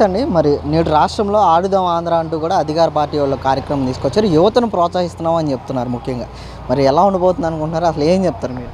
నమస్తే అండి మరి నేడు రాష్ట్రంలో ఆడుదాం ఆంధ్ర అంటూ కూడా అధికార పార్టీ వాళ్ళు కార్యక్రమం తీసుకొచ్చారు యువతను ప్రోత్సహిస్తున్నాం అని చెప్తున్నారు ముఖ్యంగా మరి ఎలా ఉండబోతుంది అనుకుంటున్నారు అసలు ఏం చెప్తారు మీరు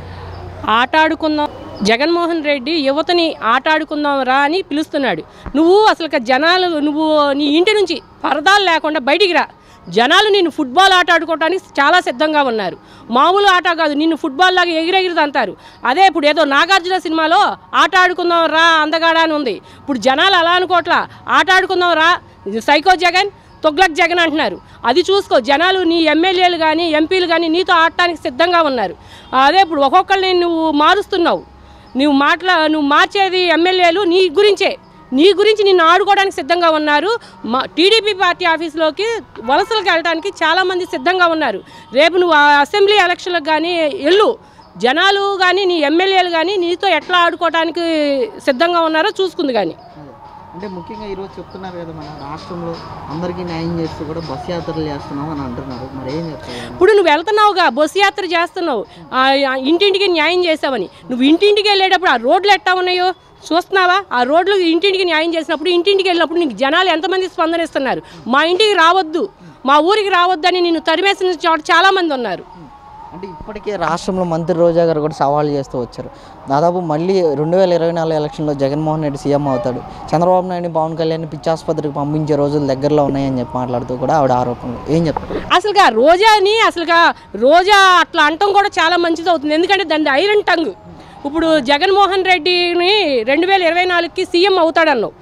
ఆట ఆడుకుందాం జగన్మోహన్ రెడ్డి యువతని ఆట ఆడుకుందాం రా అని పిలుస్తున్నాడు నువ్వు అసలు జనాలు నువ్వు నీ ఇంటి నుంచి పరదాలు లేకుండా బయటికి రా జనాలు నిన్ను ఫుట్బాల్ ఆట ఆడుకోవడానికి చాలా సిద్ధంగా ఉన్నారు మామూలు ఆట కాదు నిన్ను ఫుట్బాల్ లాగా ఎగిరెగిరి అంటారు అదే ఇప్పుడు ఏదో నాగార్జున సినిమాలో ఆట ఆడుకుందాం రా అందగాడ అని ఉంది ఇప్పుడు జనాలు అలా అనుకోవట్లా ఆట ఆడుకుందాం రా సైకో జగన్ తొగ్లక్ జగన్ అంటున్నారు అది చూసుకో జనాలు నీ ఎమ్మెల్యేలు కానీ ఎంపీలు కానీ నీతో ఆడటానికి సిద్ధంగా ఉన్నారు అదే ఇప్పుడు ఒక్కొక్కరిని నువ్వు మారుస్తున్నావు నువ్వు మాట్లా నువ్వు మార్చేది ఎమ్మెల్యేలు నీ గురించే నీ గురించి నిన్ను ఆడుకోవడానికి సిద్ధంగా ఉన్నారు మా టీడీపీ పార్టీ ఆఫీస్లోకి వలసలకు వెళ్ళడానికి చాలామంది సిద్ధంగా ఉన్నారు రేపు నువ్వు ఆ అసెంబ్లీ ఎలక్షన్లకు కానీ వెళ్ళు జనాలు కానీ నీ ఎమ్మెల్యేలు కానీ నీతో ఎట్లా ఆడుకోవడానికి సిద్ధంగా ఉన్నారో చూసుకుంది కానీ అంటే ముఖ్యంగా ఈరోజు చెప్తున్నారు కదా మన రాష్ట్రంలో అందరికీ న్యాయం చేస్తూ కూడా బస్ యాత్రలు చేస్తున్నాం అని అంటున్నారు మరి ఏం చెప్తారు ఇప్పుడు నువ్వు వెళ్తున్నావుగా బస్సు యాత్ర చేస్తున్నావు ఆ, ఆ, ఇంటింటికి న్యాయం చేసావని నువ్వు ఇంటింటికి వెళ్ళేటప్పుడు ఆ రోడ్లు ఎట్టా ఉన్నాయో చూస్తున్నావా ఆ రోడ్లు ఇంటింటికి న్యాయం చేసినప్పుడు ఇంటింటికి వెళ్ళినప్పుడు నీకు జనాలు ఎంతమంది స్పందనిస్తున్నారు మా ఇంటికి రావద్దు మా ఊరికి రావద్దని నిన్ను తరిమేసిన చోట చాలామంది ఉన్నారు అంటే ఇప్పటికే రాష్ట్రంలో మంత్రి రోజా గారు కూడా సవాల్ చేస్తూ వచ్చారు దాదాపు మళ్ళీ రెండు వేల ఇరవై నాలుగు ఎలక్షన్లో జగన్మోహన్ రెడ్డి సీఎం అవుతాడు చంద్రబాబు నాయుడు పవన్ కళ్యాణ్ పిచ్చాసుపత్రికి పంపించే రోజులు దగ్గరలో ఉన్నాయని చెప్పి మాట్లాడుతూ కూడా ఆవిడ ఆరోపణలు ఏం చెప్తారు అసలుగా రోజాని అసలుగా రోజా అట్లా అంటం కూడా చాలా మంచిది అవుతుంది ఎందుకంటే దాని ఐరన్ టంగ్ ఇప్పుడు జగన్మోహన్ రెడ్డిని రెండు వేల ఇరవై నాలుగుకి సీఎం అవుతాడన్నావు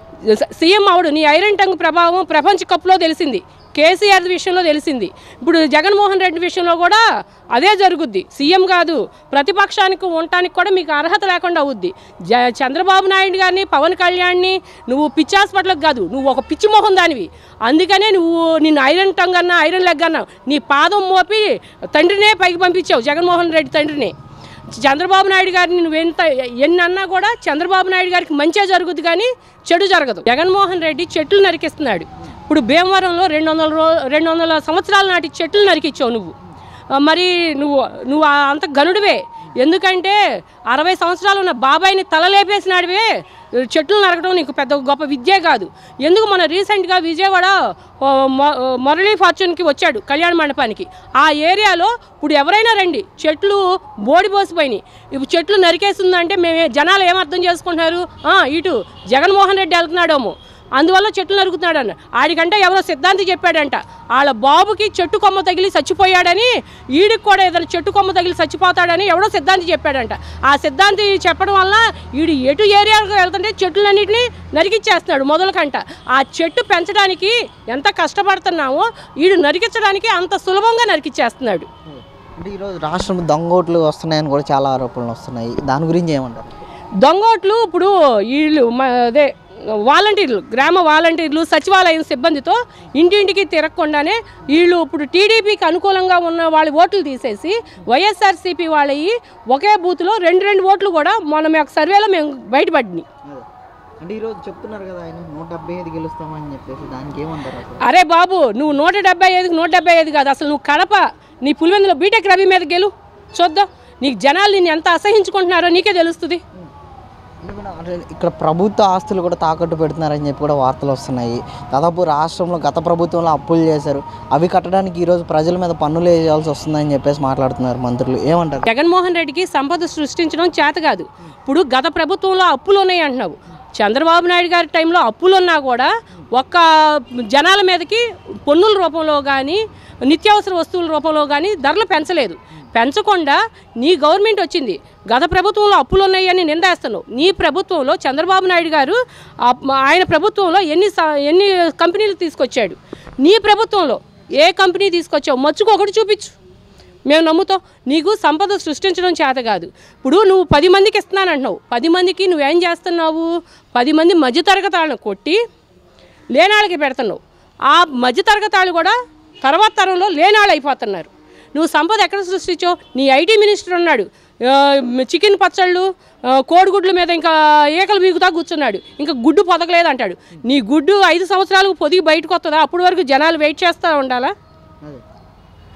సీఎం అవడు నీ ఐరన్ టంగ్ ప్రభావం ప్రపంచ కప్లో తెలిసింది కేసీఆర్ విషయంలో తెలిసింది ఇప్పుడు జగన్మోహన్ రెడ్డి విషయంలో కూడా అదే జరుగుద్ది సీఎం కాదు ప్రతిపక్షానికి ఉండటానికి కూడా మీకు అర్హత లేకుండా అవుద్ది జ చంద్రబాబు నాయుడు గారిని పవన్ కళ్యాణ్ని నువ్వు పిచ్చి హాస్పిటల్కి కాదు నువ్వు ఒక పిచ్చి మొహం దానివి అందుకనే నువ్వు నిన్ను ఐరన్ టంగ్ అన్నా ఐరన్ లెగ్ అన్నా నీ పాదం మోపి తండ్రినే పైకి పంపించావు జగన్మోహన్ రెడ్డి తండ్రిని చంద్రబాబు నాయుడు గారిని నువ్వు ఎంత ఎన్ని అన్నా కూడా చంద్రబాబు నాయుడు గారికి మంచిగా జరుగుద్ది కానీ చెడు జరగదు జగన్మోహన్ రెడ్డి చెట్లు నరికిస్తున్నాడు ఇప్పుడు భీమవరంలో రెండు వందల రో రెండు వందల సంవత్సరాల నాటి చెట్లు నరికిచ్చావు నువ్వు ఆ, మరి నువ్వు నువ్వు ఆ అంత గనుడివే ఎందుకంటే అరవై సంవత్సరాలు ఉన్న బాబాయిని తలలేపేసినాడివే చెట్లు నరకడం నీకు పెద్ద గొప్ప విద్యే కాదు ఎందుకు మన రీసెంట్గా విజయవాడ ఓ, మొ- ఓ, మురళీ ఫార్చ్యూన్కి వచ్చాడు కళ్యాణ మండపానికి ఆ ఏరియాలో ఇప్పుడు ఎవరైనా రండి చెట్లు బోడిపోసిపోయినాయి ఇప్పుడు చెట్లు నరికేస్తుందంటే మేము జనాలు ఏం అర్థం చేసుకుంటున్నారు "ఆ, ఇటు జగన్మోహన్ రెడ్డి వెళ్తున్నాడేమో అందువల్ల చెట్లు నరుకుతున్నాడు అన్న ఆడికంటే ఎవరో సిద్ధాంతి చెప్పాడంట వాళ్ళ బాబుకి చెట్టు కొమ్మ తగిలి చచ్చిపోయాడని ఈడికి కూడా ఏదైనా చెట్టు కొమ్మ తగిలి చచ్చిపోతాడని ఎవడో సిద్ధాంతి చెప్పాడంట ఆ సిద్ధాంతి చెప్పడం వల్ల ఈడు ఎటు ఏరియాలకు వెళ్తుంటే చెట్లన్నింటినీ నరికిచ్చేస్తున్నాడు మొదలకంట ఆ చెట్టు పెంచడానికి ఎంత కష్టపడుతున్నామో ఈడు నరికించడానికి అంత సులభంగా నరికిచ్చేస్తున్నాడు అంటే ఈరోజు రాష్ట్రం దొంగోట్లు వస్తున్నాయని కూడా చాలా ఆరోపణలు వస్తున్నాయి దాని గురించి ఏమంటారు దొంగోట్లు ఇప్పుడు వీళ్ళు మ- అదే వాలంటీర్లు గ్రామ వాలంటీర్లు సచివాలయం సిబ్బందితో ఇంటింటికి తిరగకుండానే వీళ్ళు ఇప్పుడు టీడీపీకి అనుకూలంగా ఉన్న వాళ్ళ ఓట్లు తీసేసి వైఎస్ఆర్సీపీ వాళ్ళవి ఒకే బూత్లో రెండు రెండు ఓట్లు కూడా మొన్న మేము సర్వేలో మేము బయటపడినాయి అంటే ఈరోజు చెప్తున్నారు కదా ఆయన నూట డెబ్బై ఐదు గెలుస్తామని చెప్పేసి దానికి ఏమంటారు అసలు అరే బాబు నువ్వు నూట డెబ్బై ఐదుకి నూట డెబ్బై ఐదు కాదు అసలు నువ్వు కడప నీ పులివెందులో బీటెక్ రవి మీద గెలు చూద్దాం నీకు జనాలు నిన్ను ఎంత అసహించుకుంటున్నారో నీకే తెలుస్తుంది ఎందుకంటే అంటే ఇక్కడ ప్రభుత్వ ఆస్తులు కూడా తాకట్టు పెడుతున్నారని చెప్పి కూడా వార్తలు వస్తున్నాయి దాదాపు రాష్ట్రంలో గత ప్రభుత్వంలో అప్పులు చేశారు అవి కట్టడానికి ఈరోజు ప్రజల మీద పన్నులు వేయాల్సి వస్తుందని చెప్పేసి మాట్లాడుతున్నారు మంత్రులు ఏమంటారు జగన్మోహన్ రెడ్డికి సంపద సృష్టించడం చేత కాదు ఇప్పుడు గత ప్రభుత్వంలో అప్పులు ఉన్నాయి అంటున్నావు చంద్రబాబు నాయుడు గారి టైంలో అప్పులు ఉన్నా కూడా ఒక్క జనాల మీదకి పన్నుల రూపంలో కానీ నిత్యావసర వస్తువుల రూపంలో కానీ ధరలు పెంచలేదు పెంచకుండా నీ గవర్నమెంట్ వచ్చింది గత ప్రభుత్వంలో అప్పులు ఉన్నాయని నిందేస్తున్నావు నీ ప్రభుత్వంలో చంద్రబాబు నాయుడు గారు ఆ- ఆయన ప్రభుత్వంలో ఎన్ని స- ఎన్ని కంపెనీలు తీసుకొచ్చాడు నీ ప్రభుత్వంలో ఏ కంపెనీ తీసుకొచ్చావు మచ్చుకు ఒకటి చూపించు మేము నమ్ముతాం నీకు సంపద సృష్టించడం చేత కాదు ఇప్పుడు నువ్వు పది మందికి ఇస్తున్నాను అంటున్నావు పది మందికి నువ్వేం చేస్తున్నావు పది మంది మధ్యతరగతి వాళ్ళని కొట్టి లేనాళ్ళకి పెడుతున్నావు ఆ మధ్యతరగతి వాళ్ళు కూడా తర్వాత తరంలో లేనాళ్ళు అయిపోతున్నారు నువ్వు సంపద ఎక్కడ సృష్టించావు నీ ఐటీ మినిస్టర్ ఉన్నాడు ఆ, చికెన్ పచ్చళ్ళు ఆ, కోడిగుడ్ల మీద ఇంకా ఏకలు బీగుతా కూర్చున్నాడు ఇంకా గుడ్డు పొదగలేదు అంటాడు నీ గుడ్డు ఐదు సంవత్సరాలకు పొదిగి బయటకు వస్తుందా అప్పటి వరకు జనాలు వెయిట్ చేస్తూ ఉండాలా అదే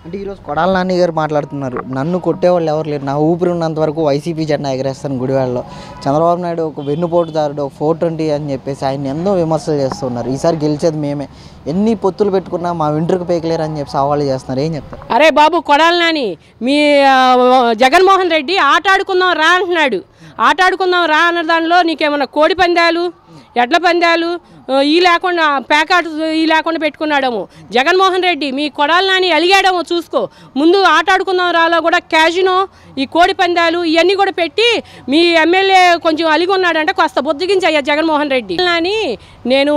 అంటే ఈరోజు కొడాల నాని గారు మాట్లాడుతున్నారు నన్ను కొట్టేవాళ్ళు ఎవరు లేరు నా ఊపిరి ఉన్నంత వరకు వైసీపీ జెండా ఎగరేస్తాను గుడివాడలో చంద్రబాబు నాయుడు ఒక వెన్నుపోటుదారుడు ఒక ఫోర్ ట్వంటీ అని చెప్పేసి ఆయన ఎన్నో విమర్శలు చేస్తున్నారు ఈసారి గెలిచేది మేమే ఎన్ని పొత్తులు పెట్టుకున్నా మా వెంట్రుకు పేకలేరు అని చెప్పి సవాళ్ళు చేస్తున్నారు ఏం చెప్తారు అరే బాబు కొడాలి నాని మీ ఆ, జగన్మోహన్ రెడ్డి ఆట ఆడుకుందాం రా అంటున్నాడు ఆట ఆడుకుందాం రా అన్న దానిలో నీకేమన్నా కోడి పందాలు ఎడ్ల పందాలు ఆ, ఈ లేకుండా ప్యాకాట్ ఈ లేకుండా పెట్టుకున్నాడేమో జగన్మోహన్ రెడ్డి మీ కొడాలి నాని అలిగాడేమో చూసుకో ముందు ఆట ఆడుకుందాం రాలో కూడా క్యాజినో ఈ కోడి పందాలు ఇవన్నీ కూడా పెట్టి మీ ఎమ్మెల్యే కొంచెం అలిగి ఉన్నాడంటే కాస్త బుజ్జగించయ్యా జగన్మోహన్ రెడ్డి నాని నేను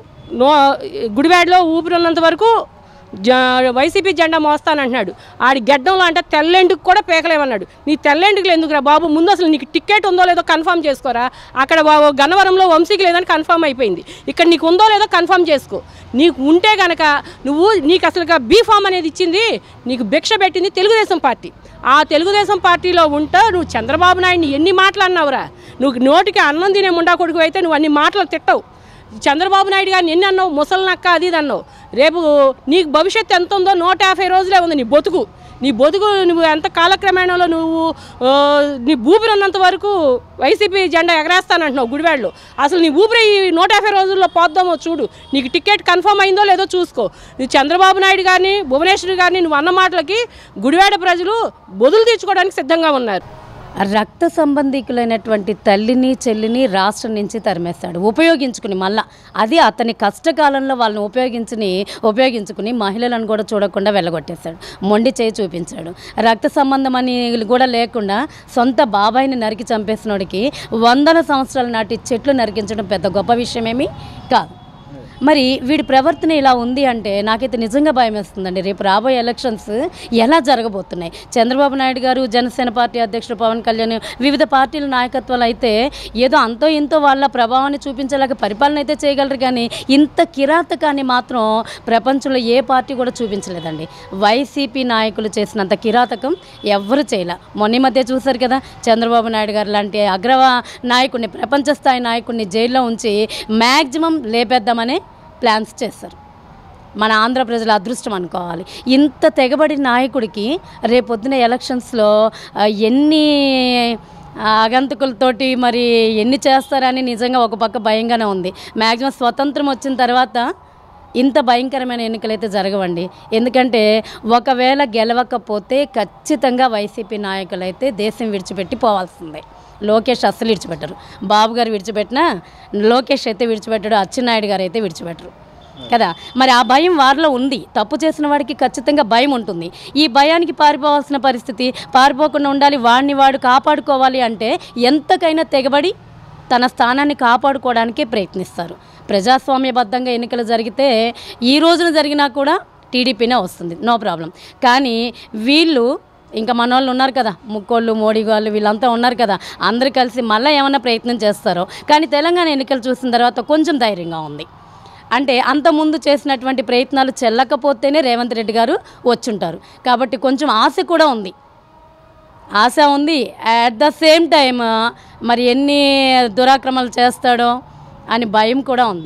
నో గుడివాడలో ఊపిరి ఉన్నంత వరకు జ వైసీపీ జెండా మోస్తానంటున్నాడు ఆడి గెడ్డంలో అంటే తెల్లెండుకు కూడా పేకలేమన్నాడు నీ తెల్లెండుకులు ఎందుకురా బాబు ముందు అసలు నీకు టికెట్ ఉందో లేదో కన్ఫర్మ్ చేసుకోరా అక్కడ వా- గన్నవరంలో వంశీకి లేదని కన్ఫర్మ్ అయిపోయింది ఇక్కడ నీకు ఉందో లేదో కన్ఫర్మ్ చేసుకో నీకు ఉంటే గనక నువ్వు నీకు అసలు బీ ఫామ్ అనేది ఇచ్చింది నీకు భిక్ష పెట్టింది తెలుగుదేశం పార్టీ ఆ తెలుగుదేశం పార్టీలో ఉంటూ నువ్వు చంద్రబాబు నాయుడిని ఎన్ని మాటలు అన్నావురా నువ్వు నోటికి అన్నం తినే ముండా కొడుకు అయితే నువ్వు అన్ని మాటలు తిట్టవు చంద్రబాబు నాయుడు గారిని ఎన్ని అన్నావు ముసలి నక్క అది ఇది అన్నావు రేపు నీకు భవిష్యత్తు ఎంత ఉందో నూట యాభై రోజులే ఉంది నీ బతుకు నీ బతుకు నువ్వు ఎంత కాలక్రమేణలో నువ్వు ఆ, నీ ఊపిరి ఉన్నంత వరకు వైసీపీ జెండా ఎగరేస్తానంటున్నావు గుడివాడలో అసలు నీ ఊపిరి ఈ నూట యాభై రోజుల్లో పోద్దామో చూడు నీకు టికెట్ కన్ఫర్మ్ అయిందో లేదో చూసుకో నువ్వు చంద్రబాబు నాయుడు గారిని భువనేశ్వరి గారిని నువ్వు అన్న మాటలకి గుడివాడ ప్రజలు బదులు తీర్చుకోవడానికి సిద్ధంగా ఉన్నారు రక్త సంబంధికులైనటువంటి తల్లిని చెల్లిని రాష్ట్రం నుంచి తరిమేస్తాడు ఉపయోగించుకుని మళ్ళా అది అతని కష్టకాలంలో వాళ్ళని ఉపయోగించుని ఉపయోగించుకుని మహిళలను కూడా చూడకుండా వెళ్ళగొట్టేశాడు మొండి చేయి చూపించాడు రక్త సంబంధం అని కూడా లేకుండా సొంత బాబాయిని నరికి చంపేసినోడికి వందల సంవత్సరాల నాటి చెట్లు నరికించడం పెద్ద గొప్ప విషయమేమి కాదు మరి వీడి ప్రవర్తన ఇలా ఉంది అంటే నాకైతే నిజంగా భయం వేస్తుందండి రేపు రాబోయే ఎలక్షన్స్ ఎలా జరగబోతున్నాయి చంద్రబాబు నాయుడు గారు జనసేన పార్టీ అధ్యక్షుడు పవన్ కళ్యాణ్ వివిధ పార్టీల నాయకత్వాలు అయితే ఏదో అంతో ఇంతో వాళ్ళ ప్రభావాన్ని చూపించేలాగా పరిపాలన అయితే చేయగలరు కానీ ఇంత కిరాతకాన్ని మాత్రం ప్రపంచంలో ఏ పార్టీ కూడా చూపించలేదండి వైసీపీ నాయకులు చేసినంత కిరాతకం ఎవ్వరు చేయలే మొన్న ఈ మధ్య చూశారు కదా చంద్రబాబు నాయుడు గారు లాంటి అగ్రవ నాయకుడిని ప్రపంచ స్థాయి నాయకుడిని జైల్లో ఉంచి మ్యాక్సిమం లేపేద్దామని ప్లాన్స్ చేస్తారు మన ఆంధ్ర ప్రజల అదృష్టం అనుకోవాలి ఇంత తెగబడి నాయకుడికి రేపొద్దున ఎలక్షన్స్లో ఆ, ఎన్ని ఆ, ఆగంతుకులతోటి మరి ఎన్ని చేస్తారని నిజంగా ఒక పక్క భయంగానే ఉంది మ్యాక్సిమం స్వతంత్రం వచ్చిన తర్వాత ఇంత భయంకరమైన ఎన్నికలు అయితే జరగవండి ఎందుకంటే ఒకవేళ గెలవకపోతే ఖచ్చితంగా వైసీపీ నాయకులు అయితే దేశం విడిచిపెట్టి పోవాల్సిందే లోకేష్ అస్సలు విడిచిపెట్టరు బాబు గారు విడిచిపెట్టినా లోకేష్ అయితే విడిచిపెట్టడు అచ్చెన్నాయుడు గారు అయితే విడిచిపెట్టరు కదా మరి ఆ భయం వారిలో ఉంది తప్పు చేసిన వాడికి ఖచ్చితంగా భయం ఉంటుంది ఈ భయానికి పారిపోవాల్సిన పరిస్థితి పారిపోకుండా ఉండాలి వాడిని వాడు కాపాడుకోవాలి అంటే ఎంతకైనా తెగబడి తన స్థానాన్ని కాపాడుకోవడానికే ప్రయత్నిస్తారు ప్రజాస్వామ్యబద్ధంగా ఎన్నికలు జరిగితే ఈ రోజున జరిగినా కూడా టీడీపీనే వస్తుంది నో ప్రాబ్లం కానీ వీళ్ళు ఇంకా మన వాళ్ళు ఉన్నారు కదా ముక్కోళ్ళు మోడీ వాళ్ళు వీళ్ళంతా ఉన్నారు కదా అందరూ కలిసి మళ్ళీ ఏమైనా ప్రయత్నం చేస్తారో కానీ తెలంగాణ ఎన్నికలు చూసిన తర్వాత కొంచెం ధైర్యంగా ఉంది అంటే అంతకుముందు చేసినటువంటి ప్రయత్నాలు చెల్లకపోతేనే రేవంత్ రెడ్డి గారు వచ్చుంటారు కాబట్టి కొంచెం ఆశ కూడా ఉంది ఆశ ఉంది అట్ ద సేమ్ టైం మరి ఎన్ని దురాక్రమాలు చేస్తాడో అని భయం కూడా ఉంది